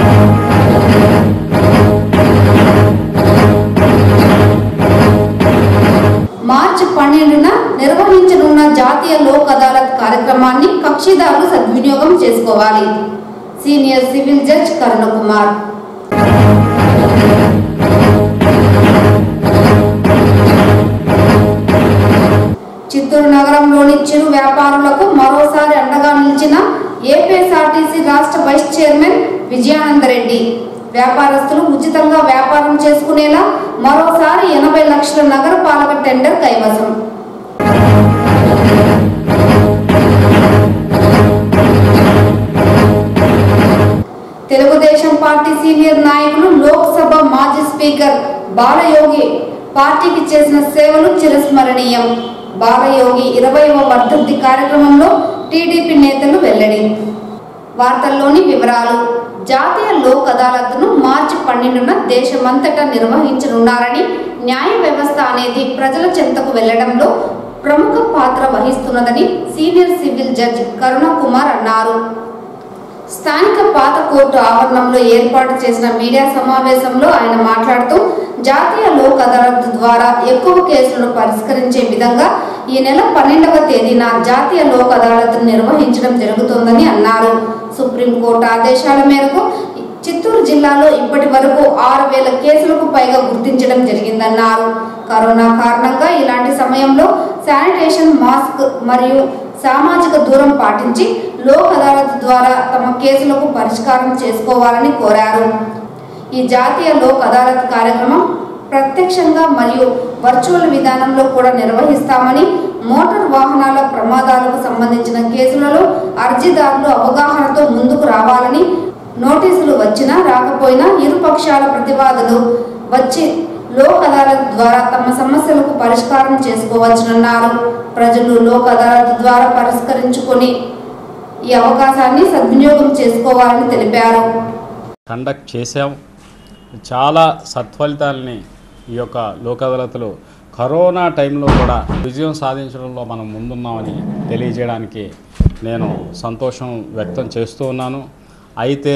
మార్చి పన్నెండున నిర్వహించనున్న జాతీయ లోక్ అదాలత్ కార్యక్రమాన్ని కక్షిదారులు సద్వినియోగం చేసుకోవాలి senior civil judge Karuna Kumar Chittoor నగరంలోని చిరు వ్యాపారులకు మరోసారి అండగా నిలిచిన ఏపీఎస్ఆర్టీసీ రాష్ట్ర వైస్ చైర్మన్ విజయానందరెడ్డి వ్యాపారస్తులు ఉచితంగా వ్యాపారం చేసుకునేలా మరోసారి ఎనభై లక్షల నగరపాలక టెండర్ కైవసం తెలుగుదేశం పార్టీ సీనియర్ నాయకులు లోక్సభ మాజీ స్పీకర్ బాలయోగి పార్టీకి చేసిన సేవలు చిరస్మరణీయం బాలయోగి ఇరవైవ వర్ధంతి కార్యక్రమంలో టీడీపీ నేతలు వెల్లడి వార్తల్లోని వివరాలు జాతీయ లోక్ అదాలత్ను మార్చి పన్నెండున దేశమంతటా నిర్వహించనున్నారని న్యాయ వ్యవస్థ అనేది ప్రజల చెంతకు వెళ్లడంలో ప్రముఖ పాత్ర వహిస్తున్నదని senior civil judge Karuna Kumar అన్నారు స్థానిక పాత కోర్టు ఆవరణంలో ఏర్పాటు చేసిన మీడియా సమావేశంలో ఆయన మాట్లాడుతూ జాతీయ లోక్ అదాలత్ ద్వారా ఎక్కువ కేసులను పరిష్కరించే విధంగా ఈ నెల పన్నెండవ తేదీన జాతీయ లోక్ అదాలత్ నిర్వహించడం జరుగుతోందని అన్నారు సుప్రీంకోర్టు ఆదేశాల మేరకు చిత్తూరు జిల్లాలో ఇప్పటి వరకు ఆరు వేల కేసులకు పైగా గుర్తించడం జరిగిందన్నారు కరోనా కారణంగా ఇలాంటి సమయంలో శానిటేషన్ మాస్క్ మరియు సామాజిక దూరం పాటించి లోక్ అదాలత్ ద్వారా తమ కేసులకు పరిష్కారం చేసుకోవాలని కోరారు ఈ జాతీయ లోక్ అదాలత్ కార్యక్రమం ప్రత్యక్షంగా మరియు వర్చువల్ విధానంలో కూడా నిర్వహిస్తామని మోటార్ వాహనాల ప్రమాదాలకు సంబంధించిన కేసులలో అర్జీదారులు అవగాహనతో ముందుకు రావాలని నోటీసులు వచ్చినా రాకపోయినా ఇరు పక్షాల ప్రతివాదులు వచ్చి లోక్ అదాలత్ ద్వారా తమ సమస్యలకు పరిష్కారం చేసుకోవచ్చునన్నారు ప్రజలు లోక్ అదాలత్ ద్వారా పరిష్కరించుకొని ఈ అవకాశాన్ని సద్వినియోగం చేసుకోవాలని తెలిపారు కండక్ట్ చేశాం చాలా సత్ఫలితాలని ఈ యొక్క లోక్ అదాలత్లు కరోనా టైంలో కూడా విజయం సాధించడంలో మనం ముందున్నామని తెలియజేయడానికి నేను సంతోషం వ్యక్తం చేస్తూ ఉన్నాను అయితే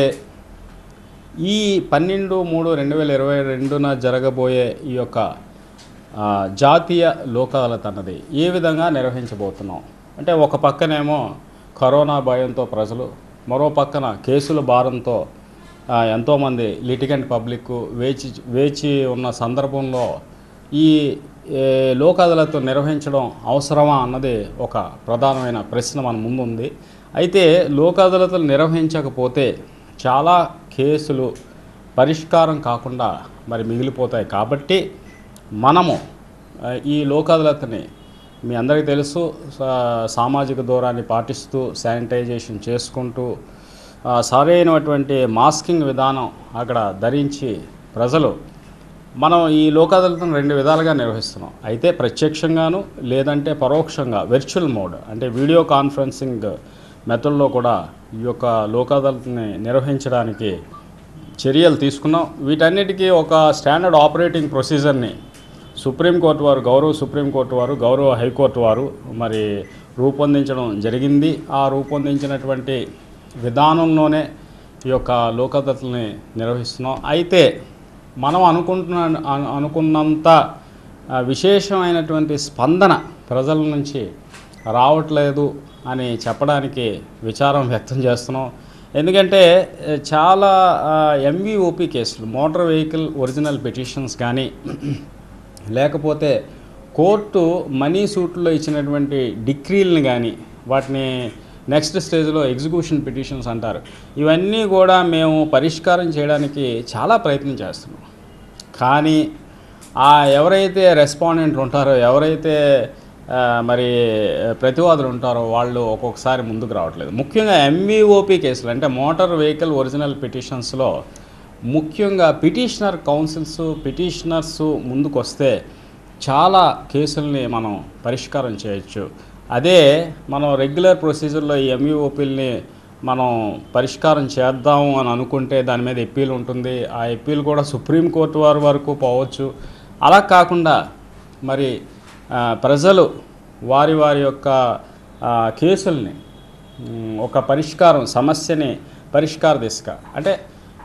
ఈ పన్నెండు మూడు రెండు వేల ఇరవై రెండున జరగబోయే ఈ యొక్క ఆ, జాతీయ లోక్ అదాలత్ అన్నది ఏ విధంగా నిర్వహించబోతున్నాం అంటే ఒక పక్కనేమో కరోనా భయంతో ప్రజలు మరో పక్కన కేసుల భారంతో ఆ, ఎంతోమంది లిటిగెంట్ పబ్లిక్ వేచి వేచి ఉన్న సందర్భంలో ఈ ఏ, లోక్ అదాలత్ నిర్వహించడం అవసరమా అన్నది ఒక ప్రధానమైన ప్రశ్న మన ముందుంది అయితే లోక్ అదాలత్లు నిర్వహించకపోతే చాలా కేసులు పరిష్కారం కాకుండా మరి మిగిలిపోతాయి కాబట్టి మనము ఆ, ఈ లోక్ అదాలత్ని మీ అందరికీ తెలుసు సా- సామాజిక దూరాన్ని పాటిస్తూ శానిటైజేషన్ చేసుకుంటూ ఆ, సరైనటువంటి మాస్కింగ్ విధానం అక్కడ ధరించి ప్రజలు మనం ఈ లోక్ అదాలత్ను రెండు విధాలుగా నిర్వహిస్తున్నాం అయితే ప్రత్యక్షంగాను లేదంటే పరోక్షంగా వెర్చువల్ మోడ్ అంటే వీడియో కాన్ఫరెన్సింగ్ మెథడ్లో కూడా ఈ యొక్క లోక్ అదాలత్ని నిర్వహించడానికి చర్యలు తీసుకున్నాం వీటన్నిటికీ ఒక స్టాండర్డ్ ఆపరేటింగ్ ప్రొసీజర్ని సుప్రీంకోర్టు వారు గౌరవ సుప్రీంకోర్టు వారు గౌరవ హైకోర్టు వారు మరి రూపొందించడం జరిగింది ఆ రూపొందించినటువంటి విధానంలోనే ఈ యొక్క లోకదత్తల్ని నిర్వహిస్తున్నాం అయితే మనం అనుకుంటున్న అను- అనుకున్నంత ఆ, విశేషమైనటువంటి స్పందన ప్రజల నుంచి రావట్లేదు అని చెప్పడానికి విచారం వ్యక్తం చేస్తున్నాం ఎందుకంటే ఏ, చాలా ఎంవీఓపి కేసులు మోటార్ వెహికల్ ఒరిజినల్ పిటిషన్స్ కానీ లేకపోతే కోర్టు మనీ సూట్లో ఇచ్చినటువంటి డిక్రీలను కానీ వాటిని నెక్స్ట్ స్టేజ్లో ఎగ్జిక్యూషన్ పిటిషన్స్ అంటారు ఇవన్నీ కూడా మేము పరిష్కారం చేయడానికి చాలా ప్రయత్నం చేస్తున్నాం కానీ ఆ ఎవరైతే రెస్పాండెంట్లు ఉంటారో ఎవరైతే ఆ, మరి ప్రతివాదులు ఉంటారో వాళ్ళు ఒక్కొక్కసారి ముందుకు రావట్లేదు ముఖ్యంగా ఎంవీఓపి కేసులు అంటే మోటార్ వెహికల్ ఒరిజినల్ పిటిషన్స్లో ముఖ్యంగా పిటిషనర్ కౌన్సిల్స్ పిటిషనర్స్ ముందుకు వస్తే చాలా కేసుల్ని మనం పరిష్కారం చేయొచ్చు అదే మనం రెగ్యులర్ ప్రొసీజర్లో ఈ ఎంఈఓపీల్ని మనం పరిష్కారం చేద్దాము అని అనుకుంటే దాని మీద ఎప్పీల్ ఉంటుంది ఆ ఎప్పీల్ కూడా సుప్రీంకోర్టు వారి వరకు పోవచ్చు అలా కాకుండా మరి ఆ, ప్రజలు వారి వారి యొక్క ఆ, కేసుల్ని మ్, ఒక పరిష్కారం సమస్యని పరిష్కార దిశగా అంటే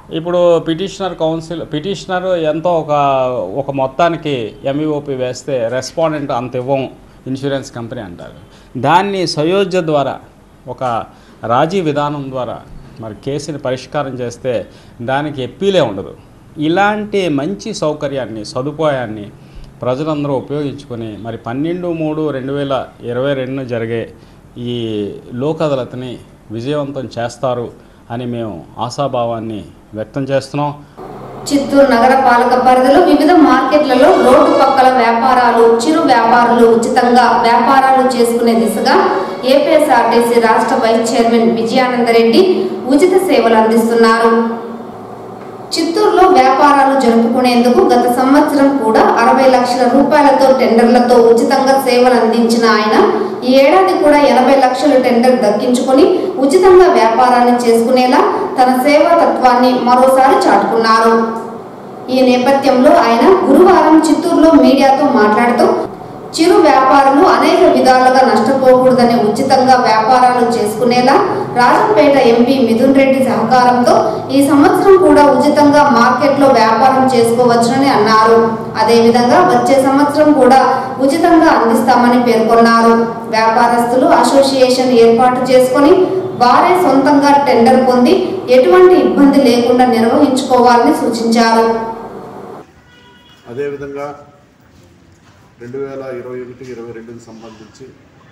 ఇప్పుడు పిటిషనర్ కౌన్సిల్ పిటిషనర్ ఎంతో ఒక ఒక మొత్తానికి ఎంఈఓపి వేస్తే రెస్పాండెంట్ అంత ఇవ్వం ఇన్సూరెన్స్ కంపెనీ అంటారు దాన్ని సయోధ్య ద్వారా ఒక రాజీ విధానం ద్వారా మరి కేసుని పరిష్కారం చేస్తే దానికి ఎప్పీలే ఉండదు ఇలాంటి మంచి సౌకర్యాన్ని సదుపాయాన్ని ప్రజలందరూ ఉపయోగించుకొని మరి పన్నెండు మూడు రెండు వేల ఇరవై రెండు జరిగే ఈ లోక్ అదాలత్ని విజయవంతం చేస్తారు అని మేము ఆశాభావాన్ని వ్యక్తం చేస్తున్నాం చిత్తూరు నగర పాలక పరిధిలో వివిధ మార్కెట్లలో రోడ్డు పక్కల వ్యాపారాలు చిరు వ్యాపారులు ఉచితంగా వ్యాపారాలు చేసుకునే దిశగా ఏపీఎస్ఆర్టీసీ రాష్ట్ర వైస్ చైర్మన్ విజయానందరెడ్డి ఉచిత సేవలు అందిస్తున్నారు చిత్తూరులో వ్యాపారాలు జరుపుకునేందుకు గత సంవత్సరం కూడా అరవై లక్షల రూపాయలతో టెండర్లతో ఉచితంగా సేవలు అందించిన ఆయన ఈ ఏడాది కూడా ఎనభై లక్షల టెండర్ దక్కించుకొని ఉచితంగా వ్యాపారాన్ని చేసుకునేలా తన సేవా తత్వాన్ని మరోసారి చాటుకున్నారు ఈ నేపథ్యంలో ఆయన గురువారం చిత్తూరులో మీడియాతో మాట్లాడుతూ చిరు వ్యాపారులు అనేక విధాలుగా నష్టపోకూడదని ఉచితంగా వ్యాపారాలు చేసుకునేలా రాజంపేట ఎంపీ మిథున్ రెడ్డి సహకారంతో ఈ సంవత్సరం కూడా ఉచితంగా మార్కెట్లో వ్యాపారం చేసుకోవచ్చునని అన్నారు అదేవిధంగా వచ్చే సంవత్సరం కూడా ఉచితంగా అందిస్తామని పేర్కొన్నారు వ్యాపారస్తులు అసోసియేషన్ ఏర్పాటు చేసుకొని వారే సొంతంగా టెండర్ పొంది ఎటువంటి ఇబ్బంది లేకుండా నిర్వహించుకోవాలని సూచించారు అదేవిధంగా రెండు వేల ఇరవై ఒకటి ఇరవై రెండుకి సంబంధించి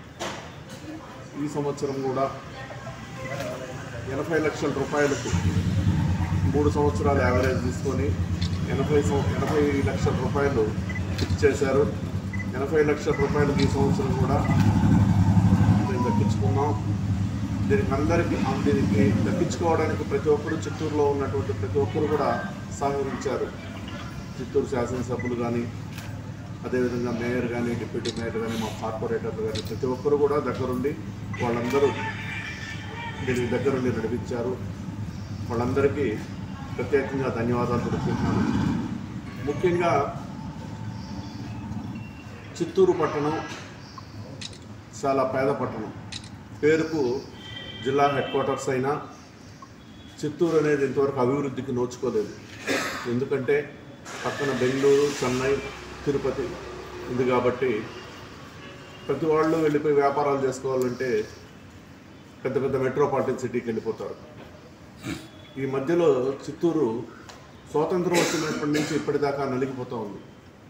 ఈ సంవత్సరం కూడా ఎనభై లక్షల రూపాయలకు మూడు సంవత్సరాలు యావరేజ్ తీసుకొని ఎనభై సం ఎనభై లక్షల రూపాయలు ఇచ్చేశారు ఎనభై లక్షల రూపాయలకు ఈ సంవత్సరం కూడా మేము దక్కించుకున్నాం దీనికి అందరికీ ఆ దీనికి దక్కించుకోవడానికి ప్రతి ఒక్కరు చిత్తూరులో ఉన్నటువంటి ప్రతి ఒక్కరు కూడా సహకరించారు చిత్తూరు శాసనసభ్యులు కానీ అదేవిధంగా మేయర్ కానీ డిప్యూటీ మేయర్ కానీ మా కార్పొరేటర్లు కానీ ప్రతి ఒక్కరు కూడా దగ్గరుండి వాళ్ళందరూ దీనికి దగ్గరుండి నడిపించారు వాళ్ళందరికీ ప్రత్యేకంగా ధన్యవాదాలు తెలుపుతున్నాను ముఖ్యంగా చిత్తూరు పట్టణం చాలా పేద పట్టణం పేరుకు జిల్లా హెడ్ క్వార్టర్స్ అయినా చిత్తూరు అనేది ఇంతవరకు అభివృద్ధికి నోచుకోలేదు ఎందుకంటే పక్కన బెంగళూరు చెన్నై తిరుపతి ఉంది కాబట్టి ప్రతి వాళ్ళు వెళ్ళిపోయి వ్యాపారాలు చేసుకోవాలంటే పెద్ద పెద్ద మెట్రోపాలిటన్ సిటీకి వెళ్ళిపోతారు ఈ మధ్యలో చిత్తూరు స్వాతంత్రం వచ్చినప్పటి నుంచి ఇప్పటిదాకా నలిగిపోతూ ఉంది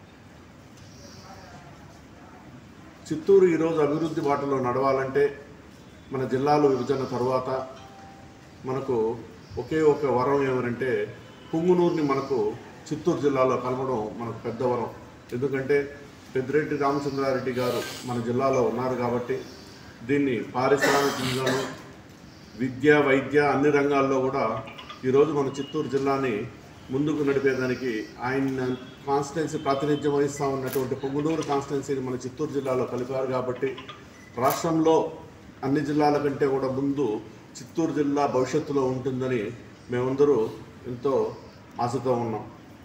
చిత్తూరు ఈరోజు అభివృద్ధి బాటలో నడవాలంటే మన జిల్లాలు విభజన తర్వాత మనకు ఒకే ఒక వరం ఏమనంటే పుంగునూరుని మనకు చిత్తూరు జిల్లాలో కలవడం మనకు పెద్ద వరం ఎందుకంటే పెద్దిరెడ్డి రామచంద్రారెడ్డి గారు మన జిల్లాలో ఉన్నారు కాబట్టి దీన్ని పారిశ్రామికంగాను విద్య వైద్య అన్ని రంగాల్లో కూడా ఈరోజు మన చిత్తూరు జిల్లాని ముందుకు నడిపేదానికి ఆయన కాన్స్టిట్యున్సీ ప్రాతినిధ్యం వహిస్తూ ఉన్నటువంటి పొంగునూరు కాన్స్టిట్యున్సీని మన చిత్తూరు జిల్లాలో కలిపారు కాబట్టి రాష్ట్రంలో అన్ని జిల్లాల కంటే కూడా ముందు చిత్తూరు జిల్లా భవిష్యత్తులో ఉంటుందని మేమందరూ ఎంతో ఆశతో ఉన్నాం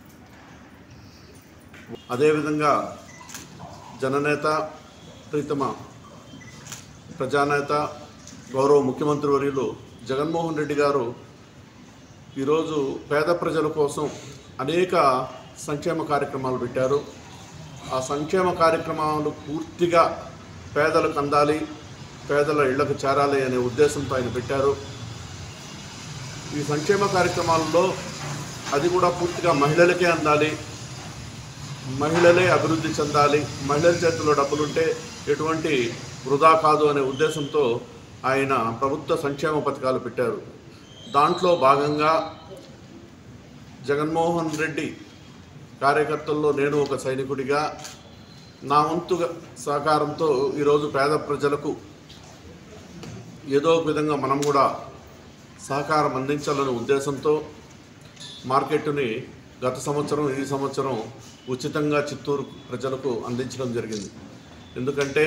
అదేవిధంగా జననేత ప్రీతమ ప్రజానేత గౌరవ ముఖ్యమంత్రి వర్యులు జగన్మోహన్ రెడ్డి గారు ఈరోజు పేద ప్రజల కోసం అనేక సంక్షేమ కార్యక్రమాలు పెట్టారు ఆ సంక్షేమ కార్యక్రమాలు పూర్తిగా పేదలకు అందాలి పేదల ఇళ్లకు చేరాలి అనే ఉద్దేశంతో ఆయన పెట్టారు ఈ సంక్షేమ కార్యక్రమాలలో అది కూడా పూర్తిగా మహిళలకే అందాలి మహిళలే అభివృద్ధి చెందాలి మహిళల చేతిలో డబ్బులుంటే ఎటువంటి వృధా కాదు అనే ఉద్దేశంతో ఆయన ప్రభుత్వ సంక్షేమ పథకాలు పెట్టారు దాంట్లో భాగంగా జగన్మోహన్ రెడ్డి కార్యకర్తల్లో నేను ఒక సైనికుడిగా నా వంతుగా సహకారంతో ఈరోజు పేద ప్రజలకు ఏదో ఒక విధంగా మనం కూడా సహకారం అందించాలనే ఉద్దేశంతో మార్కెట్ని గత సంవత్సరం ఈ సంవత్సరం ఉచితంగా చిత్తూరు ప్రజలకు అందించడం జరిగింది ఎందుకంటే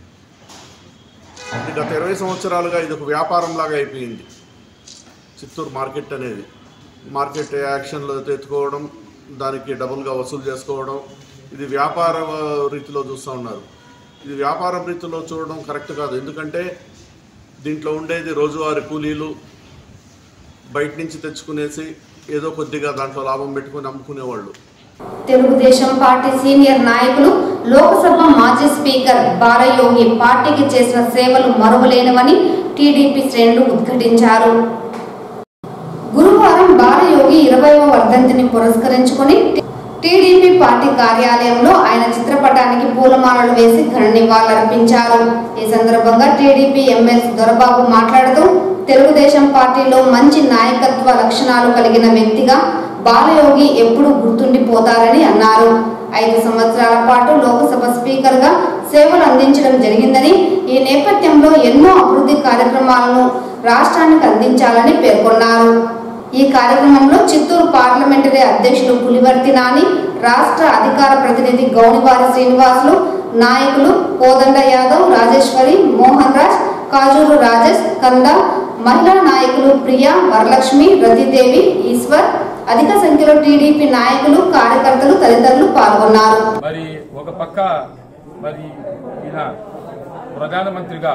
ఇది గత ఇరవై సంవత్సరాలుగా ఇది ఒక వ్యాపారంలాగా అయిపోయింది చిత్తూరు మార్కెట్ అనేది మార్కెట్ యాక్షన్లో తెచ్చుకోవడం దానికి డబుల్గా వసూలు చేసుకోవడం ఇది వ్యాపార రీతిలో చూస్తూ ఉన్నారు ఇది వ్యాపారం రీతిలో చూడడం కరెక్ట్ కాదు ఎందుకంటే దీంట్లో ఉండేది రోజువారీ కూలీలు బయట నుంచి తెచ్చుకునేసి ఏదో కొద్దిగా దాంట్లో లాభం పెట్టుకొని అమ్ముకునేవాళ్ళు తెలుగుదేశం పార్టీ సీనియర్ నాయకులు లోక్సభ మాజీ స్పీకర్ బాలయోగి పార్టీకి చేసిన సేవలు మరువలేనివని టీడీపీ శ్రేణులు ఉద్ఘాటించారు గురువారం బాలయోగి ఇరవైవ వర్ధంతిని పురస్కరించుకొని టీడీపీ పార్టీ కార్యాలయంలో ఆయన చిత్రపటానికి పూలమాలలు వేసి ఘన నివాళులర్పించారు ఈ సందర్భంగా టీడీపీ ఎమ్మెల్సీ దొరబాబు మాట్లాడుతూ తెలుగుదేశం పార్టీలో మంచి నాయకత్వ లక్షణాలు కలిగిన వ్యక్తిగా బాలయోగి ఎప్పుడు గుర్తుండిపోతారని అన్నారు ఐదు సంవత్సరాల పాటు లోక్సభ స్పీకర్గా సేవలు అందించడం జరిగిందని ఈ నేపథ్యంలో ఎన్నో అభివృద్ధి కార్యక్రమాలను రాష్ట్రానికి అందించాలని పేర్కొన్నారు ఈ కార్యక్రమంలో చిత్తూరు పార్లమెంటరీ అధ్యక్షులు పులివర్తి నాని రాష్ట్ర అధికార ప్రతినిధి గౌనివారి శ్రీనివాసులు నాయకులు కోదండ యాదవ్ రాజేశ్వరి మోహన్ రాజ్ కాజూరు రాజేష్ కంద మహిళా నాయకులు ప్రియా వరలక్ష్మి రతిదేవి ఈశ్వర్ అధిక సంఖ్యలో టీడీపీ నాయకులు కార్యకర్తలు తదితరులు పాల్గొన్నారు మరి ఒక పక్క మరి ఈయన ప్రధానమంత్రిగా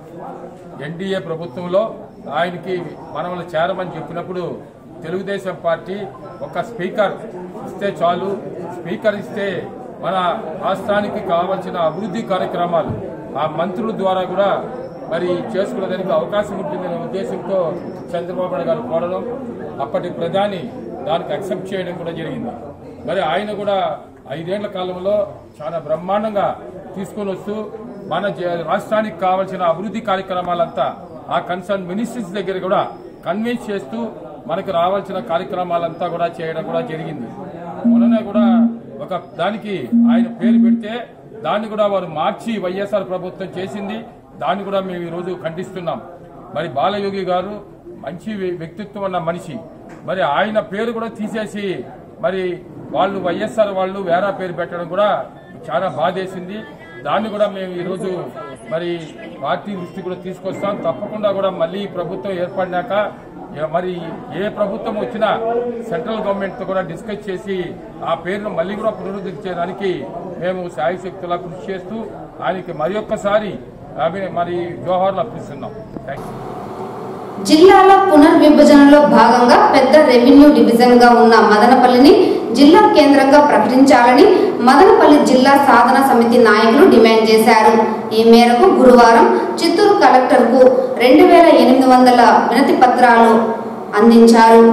ఎన్డీఏ ప్రభుత్వంలో ఆయనకి మనల్ని చేరమని చెప్పినప్పుడు తెలుగుదేశం పార్టీ ఒక స్పీకర్ ఇస్తే చాలు స్పీకర్ ఇస్తే మన రాష్ట్రానికి కావాల్సిన అభివృద్ధి కార్యక్రమాలు ఆ మంత్రుల ద్వారా కూడా మరి చేసుకునేదానికి అవకాశం ఉంటుందనే ఉద్దేశంతో చంద్రబాబు నాయుడు గారు కోరడం అప్పటి ప్రధాని దానికి అక్సెప్ట్ చేయడం కూడా జరిగింది మరి ఆయన కూడా ఐదేళ్ల కాలంలో చాలా బ్రహ్మాండంగా తీసుకొని వస్తూ మన జ- రాష్ట్రానికి కావాల్సిన అభివృద్ధి కార్యక్రమాలంతా ఆ కన్సర్న్ మినిస్ట్రీస్ దగ్గర కూడా కన్విన్స్ చేస్తూ మనకు రావాల్సిన కార్యక్రమాలంతా కూడా చేయడం కూడా జరిగింది మొన్ననే కూడా ఒక దానికి ఆయన పేరు పెడితే దాన్ని కూడా వారు మార్చి వైఎస్ఆర్ ప్రభుత్వం చేసింది దాన్ని కూడా మేము ఈరోజు ఖండిస్తున్నాం మరి బాలయోగి గారు మంచి వ్య- వ్యక్తిత్వం ఉన్న మనిషి మరి ఆయన పేరు కూడా తీసేసి మరి వాళ్ళు వైఎస్ఆర్ వాళ్ళు వేరే పేరు పెట్టడం కూడా చాలా బాధేసింది దాన్ని కూడా మేము ఈరోజు మరి పార్టీ దృష్టి కూడా తీసుకొస్తాం తప్పకుండా కూడా మళ్ళీ ఈ ప్రభుత్వం ఏర్పడినాక ఏ- మరి ఏ ప్రభుత్వం వచ్చినా సెంట్రల్ గవర్నమెంట్ తో కూడా డిస్కస్ చేసి ఆ పేరును మళ్ళీ కూడా పునరుద్ధరించేదానికి మేము శాయశక్తులా కృషి చేస్తూ ఆయనకి మరి ఒక్కసారి అభి- మరి జోహార్లు అర్పిస్తున్నాం థ్యాంక్ యూ జిల్లాల పునర్విభజనలో భాగంగా పెద్ద రెవెన్యూ డివిజన్ గా ఉన్న మదనపల్లిని జిల్లా కేంద్రంగా ప్రకటించాలని మదనపల్లి జిల్లా సాధన సమితి నాయకులు డిమాండ్ చేశారు ఈ మేరకు గురువారం చిత్తూరు కలెక్టర్ కు రెండు వేల ఎనిమిది వందల వినతి పత్రాలు అందించారు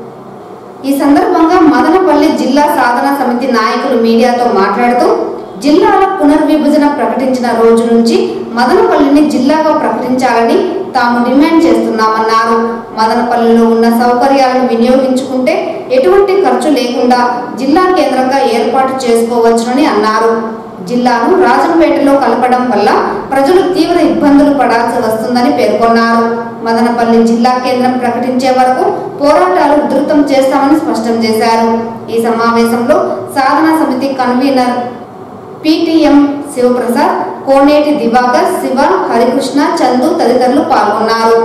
ఈ సందర్భంగా మదనపల్లి జిల్లా సాధన సమితి నాయకులు మీడియాతో మాట్లాడుతూ జిల్లాల పునర్విభజన ప్రకటించిన రోజు నుంచి మదనపల్లిని జిల్లాగా ప్రకటించాలని తాము డిమాండ్ చేస్తున్నామన్నారు మదనపల్లిలో ఉన్న సౌకర్యాలను వినియోగించుకుంటే ఎటువంటి ఖర్చు లేకుండా జిల్లా కేంద్రంగా ఏర్పాటు చేసుకోవచ్చునని అన్నారు జిల్లాను రాజంపేటలో కలపడం వల్ల ప్రజలు తీవ్ర ఇబ్బందులు పడాల్సి వస్తుందని పేర్కొన్నారు మదనపల్లి జిల్లా కేంద్రం ప్రకటించే వరకు పోరాటాలు ఉధృతం చేస్తామని స్పష్టం చేశారు ఈ సమావేశంలో సాధన సమితి కన్వీనర్ పిటిఎం శివప్రసాద్ కోనేటి దివాకర్ శివ హరికృష్ణ చందు తదితరులు పాల్గొన్నారు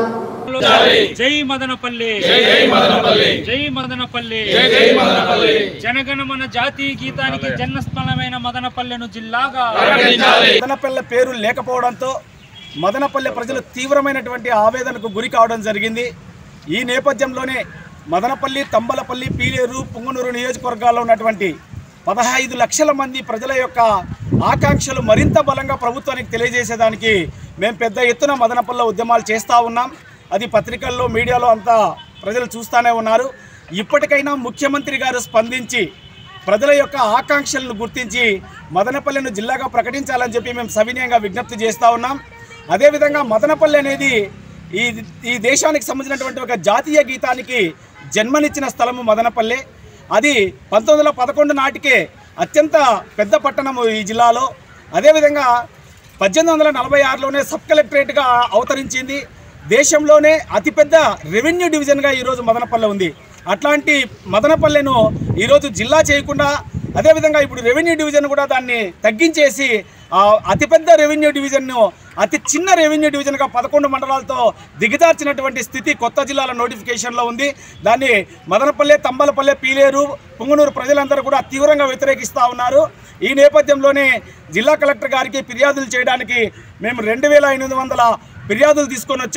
జై మదనపల్లి జై మదనపల్లి జై మదనపల్లి జై మదనపల్లి జనగణమన జాతీయ గీతానికి జన్మస్థలమైన మదనపల్లెను జిల్లాగా మదనపల్లె పేరు లేకపోవడంతో మదనపల్లె ప్రజలు తీవ్రమైనటువంటి ఆవేదనకు గురి కావడం జరిగింది ఈ నేపథ్యంలోనే మదనపల్లి తంబలపల్లి పీలేరు పుంగనూరు నియోజకవర్గాల్లో ఉన్నటువంటి పదహైదు లక్షల మంది ప్రజల యొక్క ఆకాంక్షలు మరింత బలంగా ప్రభుత్వానికి తెలియజేసేదానికి మేము పెద్ద ఎత్తున మదనపల్లె ఉద్యమాలు చేస్తూ ఉన్నాం అది పత్రికల్లో మీడియాలో అంతా ప్రజలు చూస్తూనే ఉన్నారు ఇప్పటికైనా ముఖ్యమంత్రి గారు స్పందించి ప్రజల యొక్క ఆకాంక్షలను గుర్తించి మదనపల్లెను జిల్లాగా ప్రకటించాలని చెప్పి మేము సవినయంగా విజ్ఞప్తి చేస్తూ ఉన్నాం అదేవిధంగా మదనపల్లె అనేది ఈ ఈ దేశానికి సంబంధించినటువంటి ఒక జాతీయ గీతానికి జన్మనిచ్చిన స్థలము మదనపల్లె అది పంతొమ్మిది వందల పదకొండు నాటికే అత్యంత పెద్ద పట్టణము ఈ జిల్లాలో అదేవిధంగా పద్దెనిమిది వందల నలభై ఆరులోనే సబ్ కలెక్టరేట్గా అవతరించింది దేశంలోనే అతిపెద్ద రెవెన్యూ డివిజన్గా ఈరోజు మదనపల్లె ఉంది అట్లాంటి మదనపల్లెను ఈరోజు జిల్లా చేయకుండా అదేవిధంగా ఇప్పుడు రెవెన్యూ డివిజన్ కూడా దాన్ని తగ్గించేసి ఆ అతిపెద్ద రెవెన్యూ డివిజన్ను అతి చిన్న రెవెన్యూ డివిజన్గా పదకొండు మండలాలతో దిగజార్చినటువంటి స్థితి కొత్త జిల్లాల నోటిఫికేషన్లో ఉంది దాన్ని మదనపల్లె తంబలపల్లె పీలేరు పుంగనూరు ప్రజలందరూ కూడా తీవ్రంగా వ్యతిరేకిస్తూ ఉన్నారు ఈ నేపథ్యంలోనే జిల్లా కలెక్టర్ గారికి ఫిర్యాదులు చేయడానికి మేము రెండు వేల ఎనిమిది వందల ఫిర్యాదులు తీసుకొని వచ్చాం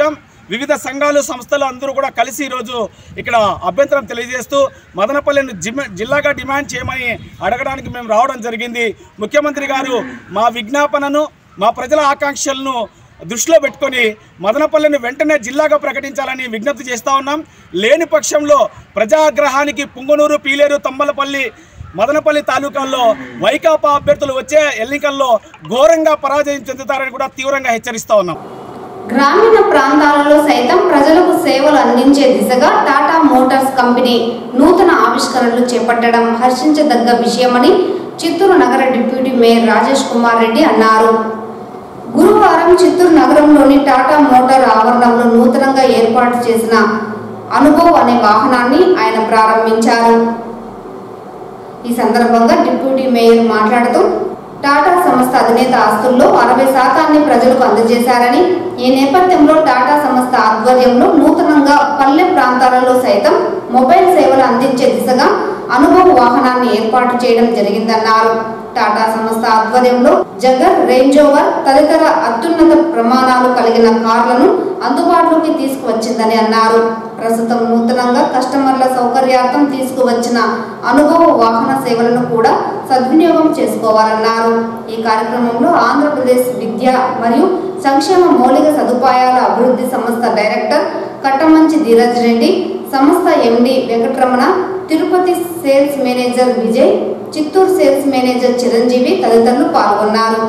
వివిధ సంఘాలు సంస్థలు అందరూ కూడా కలిసి ఈరోజు ఇక్కడ అభ్యంతరం తెలియజేస్తూ మదనపల్లిని జిమ్ జిల్లాగా డిమాండ్ చేయమని అడగడానికి మేము రావడం జరిగింది ముఖ్యమంత్రి గారు మా విజ్ఞాపనను మా ప్రజల ఆకాంక్షలను దృష్టిలో పెట్టుకొని మదనపల్లిని వెంటనే జిల్లాగా ప్రకటించాలని విజ్ఞప్తి చేస్తూ ఉన్నాం లేని పక్షంలో ప్రజాగ్రహానికి పుంగనూరు పీలేరు తమ్మలపల్లి మదనపల్లి తాలూకాల్లో వైకాపా అభ్యర్థులు వచ్చే ఎన్నికల్లో ఘోరంగా పరాజయం చెందుతారని కూడా తీవ్రంగా హెచ్చరిస్తా ఉన్నాం గ్రామీణ ప్రాంతాలలో సైతం ప్రజలకు సేవలు అందించే దిశగా టాటా మోటార్స్ కంపెనీ నూతన ఆవిష్కరణలు చేపట్టడం హర్షించదగ్గ విషయమని చిత్తూరు నగర డిప్యూటీ మేయర్ రాజేష్ కుమార్ రెడ్డి అన్నారు గురువారం చిత్తూరు నగరంలోని టాటా మోటార్ ఆవరణంలో నూతనంగా ఏర్పాటు చేసిన అనుభవ్ అనే వాహనాన్ని ఆయన ప్రారంభించారు ఈ సందర్భంగా డిప్యూటీ మేయర్ మాట్లాడుతూ టాటా సంస్థ అధినేత ఆస్తుల్లో అరవై శాతాన్ని ప్రజలకు అందజేశారని ఈ నేపథ్యంలో టాటా సంస్థ ఆధ్వర్యంలో నూతనంగా పల్లె ప్రాంతాలలో సైతం మొబైల్ సేవలు అందించే దిశగా అనుభవ వాహనాన్ని ఏర్పాటు చేయడం జరిగిందన్నారు టాటా సంస్థ ఆధ్వర్యంలో జగర్ రేంజ్ ఓవర్ తదితర అత్యున్నత ప్రమాణాలు కలిగిన కార్లను అందుబాటులోకి తీసుకువచ్చిందని అన్నారు ప్రస్తుతం నూతనంగా కస్టమర్ల సౌకర్యార్థం తీసుకువచ్చిన అనుభవ వాహన సేవలను కూడా సద్వినియోగం చేసుకోవాలన్నారు ఈ కార్యక్రమంలో ఆంధ్రప్రదేశ్ విద్య మరియు సంక్షేమ మౌలిక సదుపాయాల అభివృద్ధి సంస్థ డైరెక్టర్ కట్టమంచి ధీరజ్ రెడ్డి సంస్థ MD Venkataramana Tirupati sales manager Vijay Chittoor sales manager Chiranjeevi తదితరులు పాల్గొన్నారు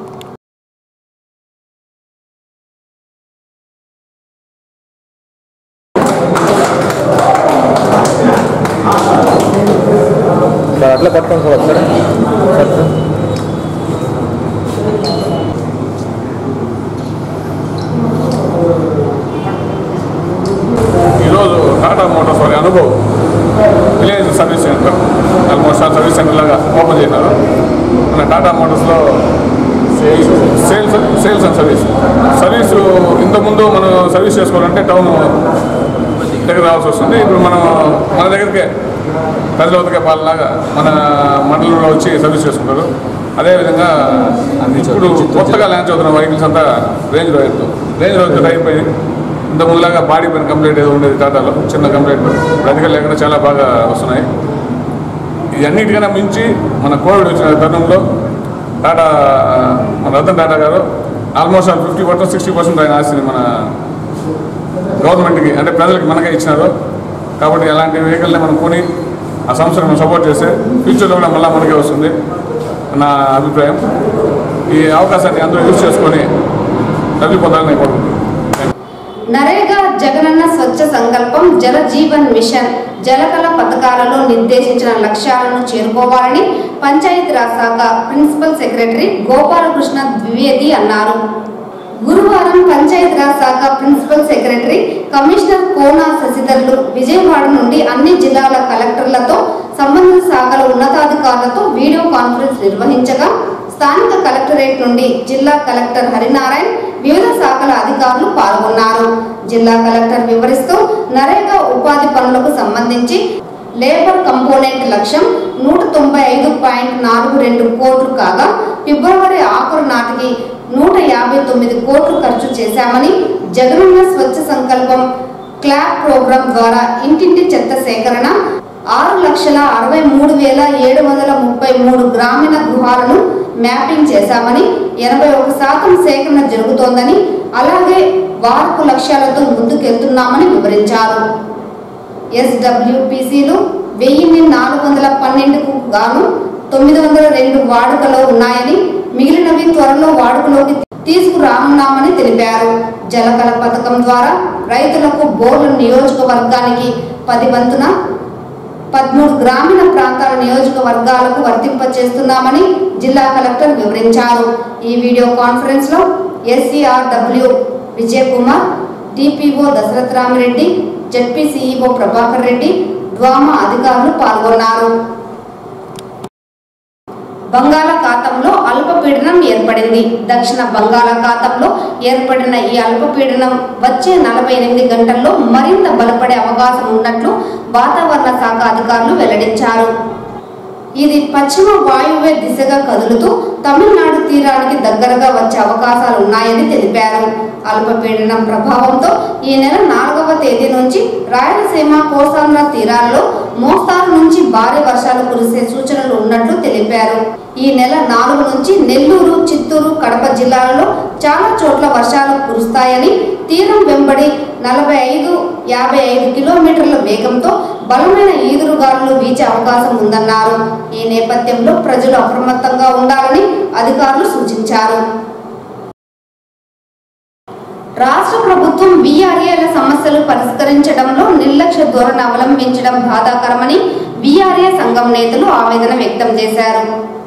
సార్ అట్లా పట్టుకోండి సార్ ఒకసారి సార్ సార్ ఈరోజు టాటా మోటార్స్ వారి అనుభవం village service centre almost all service centre లాగా ఓపెన్ చేసినారు మన టాటా మోటార్స్లో sales sales sales and service service ఇంతకుముందు మనం సర్వీస్ చేసుకోవాలంటే టౌన్ దగ్గర రావాల్సి వస్తుంది ఇప్పుడు మనం మన దగ్గరికే ప్రజల వద్దకే పాలలాగా మన మండలంలో వచ్చి సర్వీస్ చేసుకుంటారు అదేవిధంగా ఇప్పుడు కొత్తగా లాంచ్ అవుతున్న వెహికల్స్ అంతా రేంజ్ రోయర్తో రేంజ్ రోయర్తో అయిపోయి ఇంత ముందులాగా బాడీ పైన కంప్లైంట్ ఏదో ఉండేది టాటాలో చిన్న కంప్లైంట్ ఇప్పుడు అధికారులు లేకుండా చాలా బాగా వస్తున్నాయి ఇవన్నిటికన్నా మించి మన కోవిడ్ వచ్చిన తరుణంలో టాటా మన రతన్ టాటా గారు almost fifty percent sixty percent ఆయన ఆస్తిని మన గవర్నమెంట్కి అంటే ప్రజలకి మనకే ఇచ్చినారు కాబట్టి అలాంటి వెహికల్ని మనం కొని ఆ సంస్థను మనం సపోర్ట్ చేస్తే ఫ్యూచర్లో కూడా మళ్ళీ మనకే వస్తుంది నా అభిప్రాయం ఈ అవకాశాన్ని అందరూ యూజ్ చేసుకొని లబ్ధి పొందాలని కోరుకుంటున్నాను నరేగా జగనన్న స్వచ్ఛ సంకల్పం జల జీవన్ మిషన్ జలకళ పథకాలలో నిర్దేశించిన లక్ష్యాలను చేరుకోవాలని పంచాయతీరాజ్ శాఖ ప్రిన్సిపల్ సెక్రటరీ గోపాలకృష్ణ ద్వివేది అన్నారు గురువారం పంచాయతీరాజ్ శాఖ ప్రిన్సిపల్ సెక్రటరీ కమిషనర్ కోనా శశిధర్లు విజయవాడ నుండి అన్ని జిల్లాల కలెక్టర్లతో సంబంధిత శాఖల ఉన్నతాధికారులతో వీడియో కాన్ఫరెన్స్ నిర్వహించగా స్థానిక కలెక్టరేట్ నుండి జిల్లా కలెక్టర్ హరినారాయణ్ వివిధ శాఖల అధికారులు పాల్గొన్నారు జిల్లా కలెక్టర్ వివరిస్తూ నరేగా ఉపాధి పనులకు సంబంధించి లేబర్ కంపోనెంట్ లక్ష్యం నూట తొంభై ఐదు పాయింట్ నాలుగు రెండు కోట్లు కాగా ఫిబ్రవరి ఆఖరు నాటికి నూట యాభై తొమ్మిది కోట్లు ఖర్చు చేశామని జగనన్న స్వచ్ఛ సంకల్పం క్లాప్ ప్రోగ్రాం ద్వారా ఇంటింటి చెత్త సేకరణ ఆరు లక్షల అరవై మూడు వేల ఏడు వందల ముప్పై మూడు గ్రామీణ గృహాలను మ్యాపింగ్ చేశామని ఎనభై ఒక శాతం సేకరణ జరుగుతోందని అలాగే వార్పు లక్ష్యాలతో ముందుకెళ్తున్నామని వివరించారు ఎస్డబ్ల్యూపీసీలు వెయ్యిన్ని నాలుగు వందల పన్నెండుకు గాను తొమ్మిది వందల రెండు వాడుకలో ఉన్నాయని మిగిలినవి త్వరలో వాడుకలోకి తీసుకురానున్నామని తెలిపారు జలకళ పథకం ద్వారా రైతులకు బోర్ల నియోజకవర్గానికి పది వంతున పదమూడు గ్రామీణ ప్రాంతాల నియోజకవర్గాలకు వర్తింపచేస్తున్నామని జిల్లా కలెక్టర్ వివరించారు ఈ వీడియో కాన్ఫరెన్స్ లో SCRW Vijay Kumar DPO Dasarath Ramireddy ZP CEO Prabhakar Reddy DWAMA అధికారులు పాల్గొన్నారు బంగాళాఖాతంలో అల్పపీడనం ఏర్పడింది దక్షిణ బంగాళాఖాతంలో ఏర్పడిన ఈ అల్పపీడనం వచ్చే నలభై ఎనిమిది గంటల్లో మరింత బలపడే అవకాశం ఉన్నట్లు వాతావరణ శాఖ అధికారులు వెల్లడించారు ఇది పశ్చిమ వాయువ్య దిశగా కదులుతూ తమిళనాడు తీరానికి దగ్గరగా వచ్చే అవకాశాలు ఉన్నాయని తెలిపారు అల్పపీడనం ప్రభావంతో ఈ నెల నాలుగవ తేదీ నుంచి రాయలసీమ కోస్తాంధ్ర తీరాల్లో మోస్తారు నుంచి భారీ వర్షాలు కురిసే సూచనలు ఉన్నట్లు తెలిపారు ఈ నెల నాలుగు నుంచి నెల్లూరు చిత్తూరు కడప జిల్లాలలో చాలా చోట్ల వర్షాలు కురుస్తాయని తీరం వెంబడి నలభై ఐదు యాభై ఐదు కిలోమీటర్ల వేగంతో బలమైన ఈదురుగాలులు వీచే అవకాశం ఉందన్నారు ఈ నేపథ్యంలో ప్రజలు అప్రమత్తంగా ఉండాలని అధికారులు సూచించారు రాష్ట్ర ప్రభుత్వం బీఆర్ఏల సమస్యలు పరిష్కరించడంలో నిర్లక్ష్య ధోరణి అవలంబించడం బాధాకరమని బీఆర్ఏ సంఘం నేతలు ఆవేదన వ్యక్తం చేశారు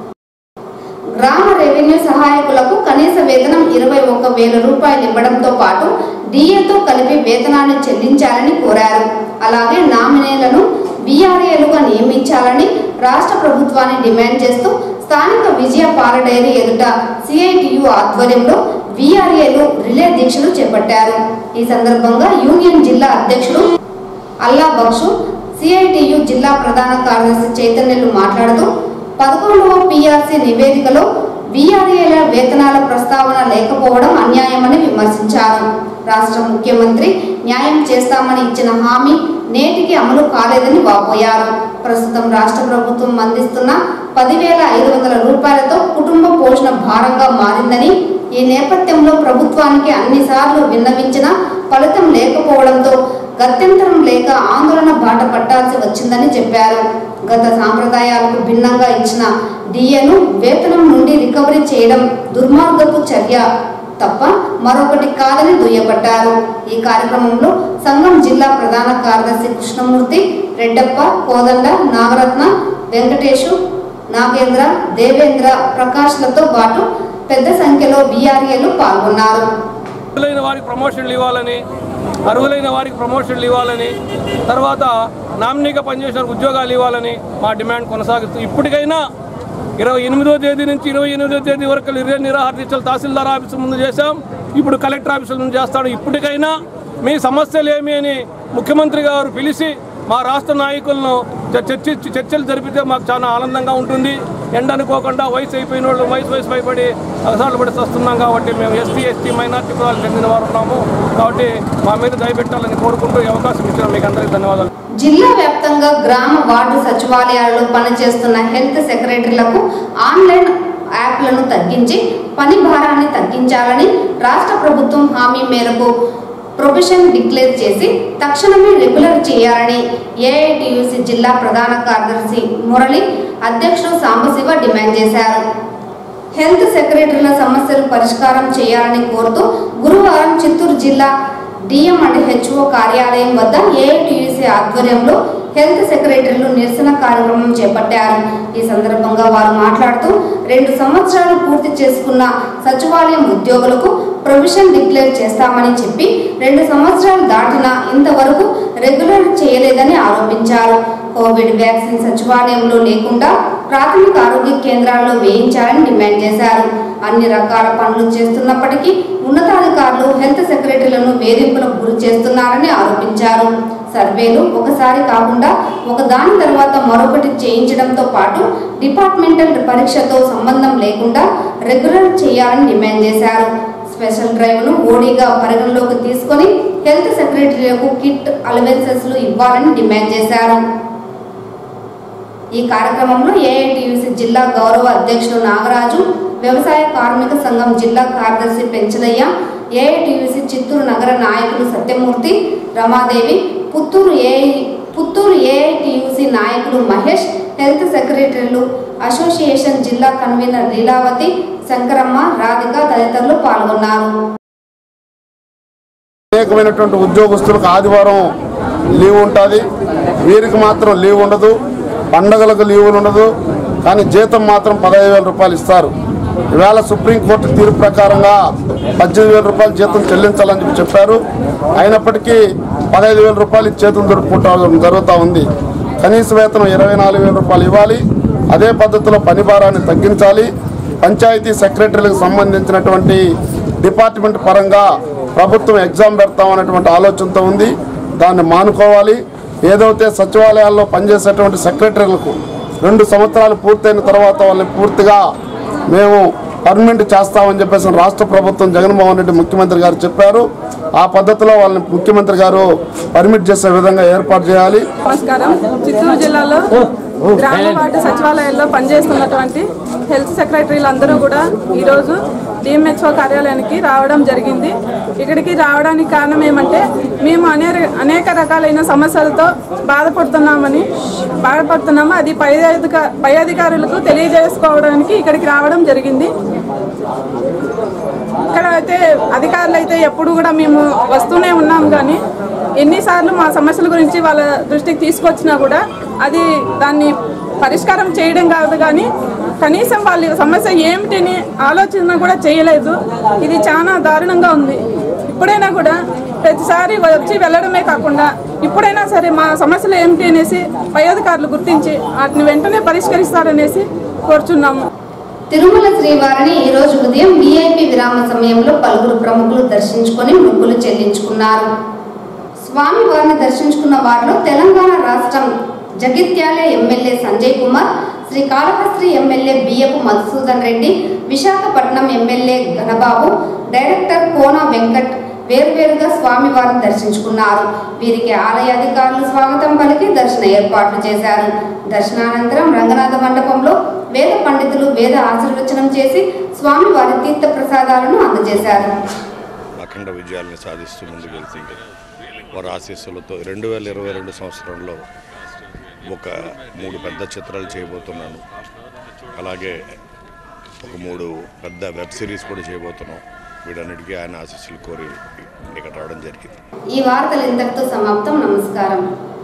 గ్రామ రెవెన్యూ సహాయకులకు కనీస వేతనం ఇరవై ఒక్క వేల రూపాయలు ఇవ్వడంతో పాటు డిఏతో కలిపి వేతనాన్ని చెల్లించాలని కోరారు అలాగే నామినేలను బీఆర్ఏలుగా నియమించాలని రాష్ట్ర ప్రభుత్వాన్ని డిమాండ్ చేస్తూ స్థానిక విజయ పాల డైరీ ఎదుట సిఐటియు ఆధ్వర్యంలో బీఆర్ఏలు రిలే దీక్షలు చేపట్టారు ఈ సందర్భంగా యూనియన్ జిల్లా అధ్యక్షుడు అల్లా బక్షు సిఐటియు జిల్లా ప్రధాన కార్యదర్శి చైతన్యులు మాట్లాడుతూ పదకొండవ పిఆర్సీ నివేదికలో బీఆర్ఏల వేతనాల ప్రస్తావన లేకపోవడం అన్యాయమని విమర్శించారు రాష్ట్ర ముఖ్యమంత్రి న్యాయం చేస్తామని ఇచ్చిన హామీ నేటికి అమలు కాలేదని వాపోయారు ప్రస్తుతం రాష్ట్ర ప్రభుత్వం అందిస్తున్న పదివేల ఐదు వందల రూపాయలతో కుటుంబ పోషణ భారంగా మారిందని ఈ నేపథ్యంలో ప్రభుత్వానికి అన్నిసార్లు విన్నవించినా ఫలితం లేకపోవడంతో గత్యంతరం లేక ఆందోళన బాట పట్టాల్సి వచ్చిందని చెప్పారు గత సాంప్రదాయాలకు భిన్నంగా ఇచ్చిన డిఏను వేతనం నుండి రికవరీ చేయడం దుర్మార్గపు చర్య తప్ప మరొకటి కాదని దుయ్యబట్టారు ఈ కార్యక్రమంలో సంఘం జిల్లా ప్రధాన కార్యదర్శి కృష్ణమూర్తి రెడ్డప్ప కోదండ నాగరత్న వెంకటేశు నాగేంద్ర దేవేంద్ర ప్రకాష్లతో పాటు పెద్ద సంఖ్యలో బీఆర్ఏలు పాల్గొన్నారు అర్హులైన వారికి ప్రమోషన్లు ఇవ్వాలని అర్హులైన వారికి ప్రమోషన్లు ఇవ్వాలని తర్వాత నామినీగా పనిచేసిన ఉద్యోగాలు ఇవ్వాలని మా డిమాండ్ కొనసాగుతూ ఇప్పటికైనా ఇరవై ఎనిమిదో తేదీ నుంచి ఇరవై ఎనిమిదో తేదీ వరకు ఇరవై నిరాహార దీక్షలు తహసీల్దార్ ఆఫీసు ముందు చేశాం ఇప్పుడు కలెక్టర్ ఆఫీసుల ముందు చేస్తాడు ఇప్పటికైనా మీ సమస్యలు ఏమి అని ముఖ్యమంత్రి గారు పిలిచి మా రాష్ట్ర నాయకులను చ- చర్చించి చర్చలు జరిపితే మాకు చాలా ఆనందంగా ఉంటుంది ఎండ అనుకోకుండా వయసు అయిపోయిన వాళ్ళు వయసు వయసు భయపడి అగసాలు పడి వస్తున్నాం కాబట్టి మేము ఎస్టీ ఎస్టీ మైనార్టీ కులాలకు చెందిన వారు ఉన్నాము కాబట్టి మా మీద దయపెట్టాలని కోరుకుంటూ ఈ అవకాశం ఇచ్చిన మీకు అందరికీ ధన్యవాదాలు జిల్లా వ్యాప్తంగా గ్రామ వార్డు సచివాలయాల్లో పనిచేస్తున్న హెల్త్ సెక్రటరీలకు ఆన్లైన్ యాప్లను తగ్గించి పని భారాన్ని తగ్గించాలని రాష్ట్ర ప్రభుత్వం హామీ మేరకు ప్రొఫెషన్ డిక్లేర్ చేసి తక్షణమే రెగ్యులర్ చేయాలని ఏఐటియుసి జిల్లా ప్రధాన కార్యదర్శి మురళి అధ్యక్షుడు సాంబశివ డిమాండ్ చేశారు హెల్త్ సెక్రటరీల సమస్యలు పరిష్కారం చేయాలని కోరుతూ గురువారం చిత్తూరు జిల్లా డిఎం అండ్ హెచ్ఓ కార్యాలయం వద్ద ఏఐటియుసి ఆధ్వర్యంలో హెల్త్ సెక్రటరీలు నిరసన కార్యక్రమం చేపట్టారు ఈ సందర్భంగా వారు మాట్లాడుతూ రెండు సంవత్సరాలు పూర్తి చేసుకున్న సచివాలయం ఉద్యోగులకు ప్రొవిజన్ డిక్లేర్ చేస్తామని చెప్పి రెండు సంవత్సరాలు దాటినా ఇంతవరకు రెగ్యులర్ చేయలేదని ఆరోపించారు కోవిడ్ వ్యాక్సిన్ సచివాలయంలో లేకుండా ప్రాథమిక ఆరోగ్య కేంద్రాల్లో వేయించాలని డిమాండ్ చేశారు అన్ని రకాల పనులు చేస్తున్నప్పటికీ ఉన్నతాధికారులు హెల్త్ సెక్రటరీలను వేధింపులకు గురి చేస్తున్నారని ఆరోపించారు సర్వేలు ఒకసారి కాకుండా ఒకదాని తర్వాత మరొకటి చేయించడంతో పాటు డిపార్ట్మెంటల్ పరీక్షతో సంబంధం లేకుండా రెగ్యులర్ చేయాలని డిమాండ్ చేశారు స్పెషల్ డ్రైవ్ను ఓడీగా పరిగణలోకి తీసుకొని హెల్త్ సెక్రటరీలకు కిట్ అలవెన్సెస్లు ఇవ్వాలని డిమాండ్ చేశారు ఈ కార్యక్రమంలో ఏఐటియుసి జిల్లా గౌరవ అధ్యక్షుడు నాగరాజు వ్యవసాయ కార్మిక సంఘం జిల్లా కార్యదర్శి పెంచలయ్య ఏఐటియుసి చిత్తూరు నగర నాయకులు సత్యమూర్తి రమాదేవి పుత్తూరు ఏఐ పుత్తూరు ఏఐటియుసి నాయకులు మహేష్ హెల్త్ సెక్రటరీలు అసోసియేషన్ జిల్లా కన్వీనర్ లీలావతి శంకరమ్మ రాధిక తదితరులు పాల్గొన్నారు అనేకమైనటువంటి ఉద్యోగస్తులకు ఆదివారం లీవ్ ఉంటుంది వీరికి మాత్రం లీవ్ ఉండదు పండగలకు లీవులు ఉండదు కానీ జీతం మాత్రం పదహైదు వేల రూపాయలు ఇస్తారు ఈవేళ సుప్రీంకోర్టు తీర్పు ప్రకారంగా పద్దెనిమిది వేల రూపాయలు జీతం చెల్లించాలని చెప్పి చెప్పారు అయినప్పటికీ పదహైదు వేల రూపాయలు చేతులు దొరుకుతుంటం జరుగుతూ ఉంది కనీస వేతనం ఇరవై నాలుగు వేల రూపాయలు ఇవ్వాలి అదే పద్ధతిలో పని భారాన్ని తగ్గించాలి పంచాయతీ సెక్రటరీలకు సంబంధించినటువంటి డిపార్ట్మెంట్ పరంగా ప్రభుత్వం ఎగ్జామ్ పెడతామనేటువంటి ఆలోచనతో ఉంది దాన్ని మానుకోవాలి ఏదైతే సచివాలయాల్లో పనిచేసేటువంటి సెక్రటరీలకు రెండు సంవత్సరాలు పూర్తయిన తర్వాత వాళ్ళని పూర్తిగా మేము పర్మనెంట్ చేస్తామని చెప్పేసి రాష్ట్ర ప్రభుత్వం జగన్మోహన్ రెడ్డి ముఖ్యమంత్రి గారు చెప్పారు ఆ పద్ధతిలో వాళ్ళని ముఖ్యమంత్రి గారు పర్మిట్ చేసే విధంగా ఏర్పాటు చేయాలి నమస్కారం చిత్తూరు జిల్లాలో గ్రామ వార్డు సచివాలయాల్లో పనిచేస్తున్నటువంటి హెల్త్ సెక్రటరీలు అందరూ కూడా ఈరోజు డిఎంహెచ్ఓ కార్యాలయానికి రావడం జరిగింది ఇక్కడికి రావడానికి కారణం ఏమంటే మేము అనేక అనేక రకాలైన సమస్యలతో బాధపడుతున్నామని బాధపడుతున్నాము అది పై అధిక పై అధికారులకు తెలియజేసుకోవడానికి ఇక్కడికి రావడం జరిగింది ఇక్కడ అయితే అధికారులు అయితే ఎప్పుడు కూడా మేము వస్తూనే ఉన్నాం కానీ ఎన్నిసార్లు మా సమస్యల గురించి వాళ్ళ దృష్టికి తీసుకొచ్చినా కూడా అది దాన్ని పరిష్కారం చేయడం కాదు కానీ కనీసం వాళ్ళ సమస్య ఏమిటని ఆలోచన కూడా చేయలేదు ఇది చాలా దారుణంగా ఉంది ఇప్పుడైనా కూడా ప్రతిసారి వచ్చి వెళ్ళడమే కాకుండా ఇప్పుడైనా సరే మా సమస్యలు ఏమిటి అనేసి పై అధికారులు గుర్తించి వాటిని వెంటనే పరిష్కరిస్తారనేసి కోరుచున్నాము తిరుమల శ్రీవారిని ఈ రోజు ఉదయం విఐపి విరామ సమయంలో పలువురు ప్రముఖులు దర్శించుకొని మొక్కులు చెల్లించుకున్నారు స్వామి వారిని దర్శించుకున్న వారిలో తెలంగాణ రాష్ట్రం Jagtial MLA Sanjay Kumar Srikalahasti MLA Biyyapu Madhusudan Reddy Visakhapatnam MLA Ganababu director Kona Venkat వేర్వేరుగా స్వామివారిని దర్శించుకున్నారు వీరికి ఆలయ అధికారులు స్వాగతం పలికి దర్శన ఏర్పాట్లు చేశారు దర్శనానంతరం రంగనాథ మండపంలో వేద పండితులు వేద ఆశీర్వచనం చేసి స్వామివారి తీర్థ ప్రసాదాలను అందజేశారు అఖండ విజయాలను సాధిస్తూ ముందుకు వెళ్తుంది వారి ఆశీస్సులతో రెండు వేల ఇరవై రెండు సంవత్సరంలో ఒక మూడు పెద్ద చిత్రాలు చేయబోతున్నాను అలాగే ఒక మూడు పెద్ద వెబ్ సిరీస్ కూడా చేయబోతున్నాం వీటన్నిటికీ ఆయన ఆశీస్సులు కోరి ఇక్కడ రావడం జరిగింది ఈ వార్తలు ఇంతటితో సమాప్తం నమస్కారం